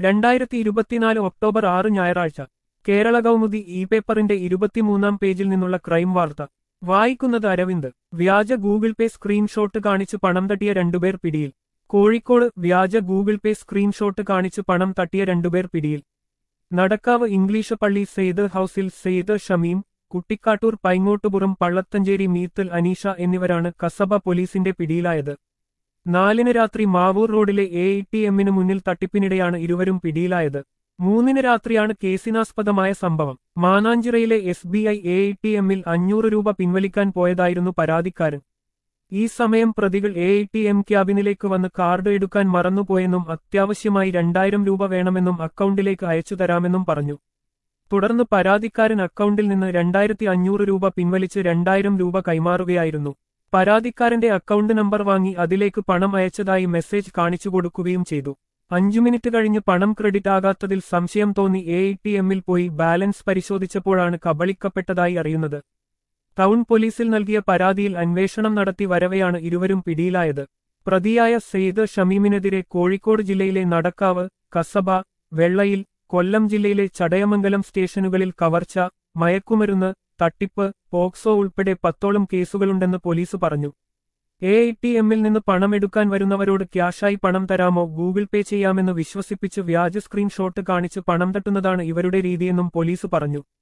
രണ്ടായിരത്തി ഇരുപത്തിനാല് ഒക്ടോബർ ആറ് ഞായറാഴ്ച കേരള കൗമുദി ഇ പേപ്പറിന്റെ ഇരുപത്തിമൂന്നാം പേജിൽ നിന്നുള്ള ക്രൈം വാർത്ത വായിക്കുന്നത് അരവിന്ദ് വ്യാജ ഗൂഗിൾ പേ സ്ക്രീൻഷോട്ട് കാണിച്ച് പണം തട്ടിയ രണ്ടുപേർ പിടിയിൽ കോഴിക്കോട് വ്യാജ ഗൂഗിൾ പേ സ്ക്രീൻഷോട്ട് കാണിച്ച് പണം തട്ടിയ രണ്ടുപേർ പിടിയിൽ നടക്കാവ് ഇംഗ്ലീഷ് പള്ളി സെയ്ദ് ഹൌസിൽ സെയ്ദ് ഷമീം കുട്ടിക്കാട്ടൂർ പൈങ്ങോട്ടുപുറം പള്ളത്തഞ്ചേരി മീത്തൽ അനീഷ എന്നിവരാണ് കസബ പോലീസിന്റെ പിടിയിലായത് നാലിന് രാത്രി മാവൂർ റോഡിലെ എ ടി എമ്മിന് മുന്നിൽ തട്ടിപ്പിനിടെയാണ് ഇരുവരും പിടിയിലായത് മൂന്നിന് രാത്രിയാണ് കേസിനാസ്പദമായ സംഭവം മാനാഞ്ചിറയിലെ S B I A T എമ്മിൽ അഞ്ഞൂറ് രൂപ പിൻവലിക്കാൻ പോയതായിരുന്നു പരാതിക്കാരൻ ഈ സമയം പ്രതികൾ എ ടി എം ക്യാബിനിലേക്ക് വന്ന് കാർഡ് എടുക്കാൻ മറന്നുപോയെന്നും അത്യാവശ്യമായി രണ്ടായിരം രൂപ വേണമെന്നും അക്കൗണ്ടിലേക്ക് അയച്ചു തരാമെന്നും പറഞ്ഞു തുടർന്ന് പരാതിക്കാരൻ അക്കൗണ്ടിൽ നിന്ന് രണ്ടായിരത്തി അഞ്ഞൂറ് രൂപ പിൻവലിച്ച് രണ്ടായിരം രൂപ കൈമാറുകയായിരുന്നു പരാതിക്കാരന്റെ അക്കൗണ്ട് നമ്പർ വാങ്ങി അതിലേക്ക് പണം അയച്ചതായി മെസ്സേജ് കാണിച്ചു കൊടുക്കുകയും ചെയ്തു അഞ്ചു മിനിറ്റ് കഴിഞ്ഞ് പണം ക്രെഡിറ്റ് ആകാത്തതിൽ സംശയം തോന്നി എ ടി എമ്മിൽ പോയി ബാലൻസ് പരിശോധിച്ചപ്പോഴാണ് കബളിക്കപ്പെട്ടതായി അറിയുന്നത് ടൗൺ പോലീസിൽ നൽകിയ പരാതിയിൽ അന്വേഷണം നടത്തി വരവെയാണ് ഇരുവരും പിടിയിലായത് പ്രതിയായ സെയ്ദ് ഷമീമിനെതിരെ കോഴിക്കോട് ജില്ലയിലെ നടക്കാവ് കസബ വെള്ളയിൽ കൊല്ലം ജില്ലയിലെ ചടയമംഗലം സ്റ്റേഷനുകളിൽ കവർച്ച മയക്കുമരുന്ന് തട്ടിപ്പ് പോക്സോ ഉൾപ്പെടെ പത്തോളം കേസുകളുണ്ടെന്ന് പോലീസ് പറഞ്ഞു എ ടി എമ്മിൽ നിന്ന് പണമെടുക്കാൻ വരുന്നവരോട് ക്യാഷായി പണം തരാമോ ഗൂഗിൾ പേ ചെയ്യാമെന്ന് വിശ്വസിപ്പിച്ച് വ്യാജ സ്ക്രീൻഷോട്ട് കാണിച്ച് പണം തട്ടുന്നതാണ് ഇവരുടെ രീതിയെന്നും പോലീസ് പറഞ്ഞു